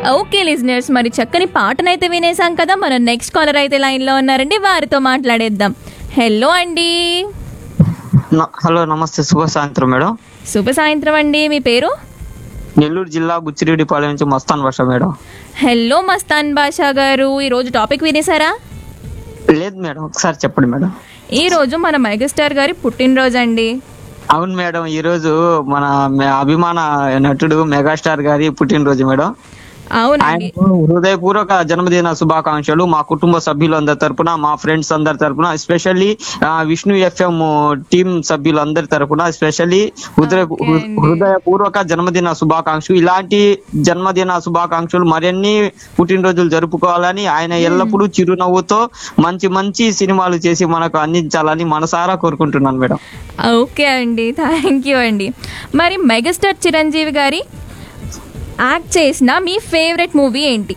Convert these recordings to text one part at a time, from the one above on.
Okay listeners మరి చక్కని పాటనైతే వినేసాం కదా మన నెక్స్ట్ కాలర్ అయితే లైన్లో ఉన్నారండి వారితో మాట్లాడేద్దాం హలో అండి న- హలో నమస్తే శుభ సాయంత్రం మేడం శుభ సాయంత్రం అండి మీ పేరు నెల్లూరు జిల్లా బుచ్చిరెడ్డిపాలెం నుంచి మస్తాన్ భాష మేడం హలో మస్తాన్ బాషా గారు ఈరోజు టాపిక్ వినేసారా లేదు మేడం ఒకసారి చెప్పండి మేడం ఈ రోజు మన మెగాస్టార్ గారి పుట్టినరోజు అండి అవును మేడం ఈ రోజు మన మే- అభిమాన నటుడు మెగాస్టార్ గారి పుట్టినరోజు మేడం అవునండి ఆయనకు హృదయపూర్వక జన్మదిన శుభాకాంక్షలు మా కుటుంబ సభ్యులందరి తరపున మా ఫ్రెండ్స్ అందరి తరపున ఎస్పెషల్లీ విష్ణు ఎఫ్ఎం టీమ్ సభ్యులందరి తరపున ఎస్పెషల్లీ హృదయ Okay అండి. హృదయపూర్వక జన్మదిన శుభాకాంక్షలు ఇలాంటి జన్మదిన శుభాకాంక్షలు మరిన్ని పుట్టినరోజులు జరుపుకోవాలని ఆయన ఎల్లప్పుడూ చిరునవ్వుతో మంచి మంచి సినిమాలు చేసి మనకు అందించాలని మనసారా కోరుకుంటున్నాను మేడం ఓకే అండి థ్యాంక్ యూ అండి మరి మెగాస్టార్ చిరంజీవి గారి యాక్ట్ చేసిన మీ ఫేవరెట్ మూవీ ఏంటి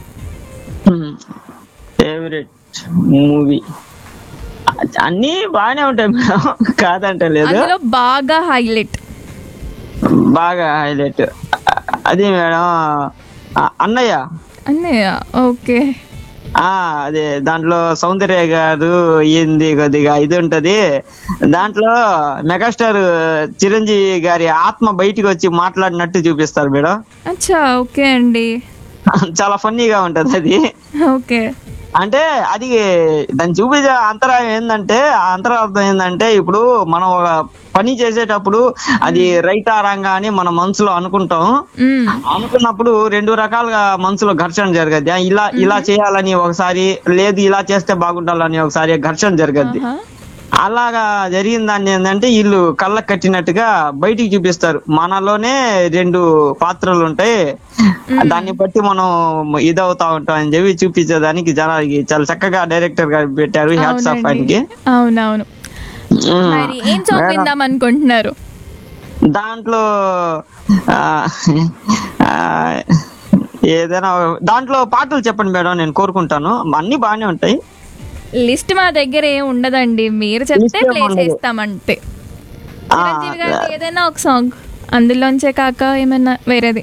ఫేవరెట్ మూవీ అన్ని బాగానే ఉంటాయి మేడం కాదంటే లేదు అందులో బాగా హైలైట్ బాగా హైలైట్ అది మేడం ఆ, అన్నయ్య అన్నయ్య ఓకే ఆ అదే దాంట్లో సౌందర్య గారు ఏంది కొద్దిగా ఇది ఉంటది దాంట్లో మెగాస్టార్ చిరంజీవి గారి ఆత్మ బయటికి వచ్చి మాట్లాడినట్టు చూపిస్తారు మేడం అచ్చా ఓకే అండి చాలా ఫన్నీగా ఉంటది అది ఓకే అంటే అది దాన్ని చూపించే అంతరాయం ఏంటంటే ఆ అంతరార్థం ఏంటంటే ఇప్పుడు మనం ఒక పని చేసేటప్పుడు అది రైట్ ఆ రంగా అని మన మనసులో అనుకుంటాం మ్మ్. అనుకున్నప్పుడు రెండు రకాలుగా మనసులో ఘర్షణ జరగద్ది ఆ, ఇలా ఇలా చేయాలని ఒకసారి లేదు ఇలా చేస్తే బాగుండాలని ఒకసారి ఘర్షణ జరగద్ది ఆహా. అలాగా జరిగిన దాన్ని ఏంటంటే వీళ్ళు కళ్ళకు కట్టినట్టుగా బయటికి చూపిస్తారు మనలోనే రెండు పాత్రలు ఉంటాయి దాన్ని బట్టి మనం ఇదవుతా ఉంటాం అని చెప్పి చూపించేదానికి జనాలకి చాలా చక్కగా డైరెక్టర్ గారు పెట్టారు హ్యాట్స్ ఆఫ్ అవునండి. ఆయనకి అవునవును ఉమ్. మరి ఏం సాంగ్ మేడం, విందాం అనుకుంటున్నారు దాంట్లో ఆ, ఆ, ఏదైనా దాంట్లో పాటలు చెప్పండి మేడం నేను కోరుకుంటాను అన్ని బాగానే ఉంటాయి లిస్ట్ మా దగ్గర ఏం ఉండదండి మీరు చెప్తే List ఏం ప్లే ఉండదు. చేస్తామంటే ఆ, చిరంజీవి గారి ఏదైనా ఒక సాంగ్ అందులోంచే కాక ఏమైనా వేరేది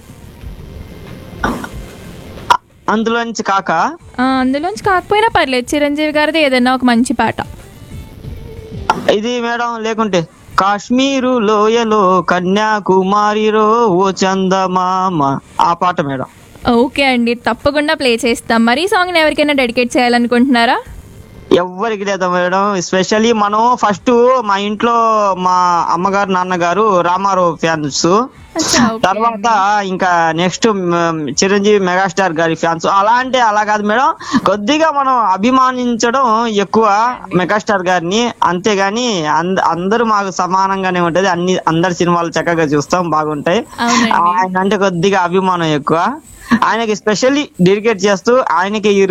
అందులోంచి కాక ఆ, అందులోంచి కాకపోయినా పర్లేదు చిరంజీవి గారిది ఏదైనా ఒక మంచి పాట ఇది మేడం లేకుంటే కాశ్మీరు లోయలో కన్యాకుమారిలో ఓ చందమామ ఆ పాట మేడం ఓకే అండి తప్పకుండా ప్లే చేస్తాం మరి ఈ సాంగ్ ఎవరికైనా డెడికేట్ చేయాలనుకుంటున్నారా ఎవ్వరికి లేదా మేడం స్పెషల్లీ మనం ఫస్ట్ మా ఇంట్లో మా అమ్మగారు నాన్నగారు రామారావు ఫ్యాన్స్ అచ్చా, ఓకే తర్వాత ఇంకా నెక్స్ట్ చిరంజీవి మెగాస్టార్ గారి ఫ్యాన్స్ అలా అంటే అలా కాదు మేడం కొద్దిగా మనం అభిమానించడం ఎక్కువ మెగాస్టార్ గారిని అంతేగాని అంద- అందరూ మాకు సమానంగానే ఉంటది అన్ని అందరి సినిమాలు చక్కగా చూస్తాం బాగుంటాయి అవునండి ఆయన అంటే కొద్దిగా అభిమానం ఎక్కువ ఆయనకి స్పెషల్లీ డెడికేట్ చేస్తూ ఆయనకి ఈ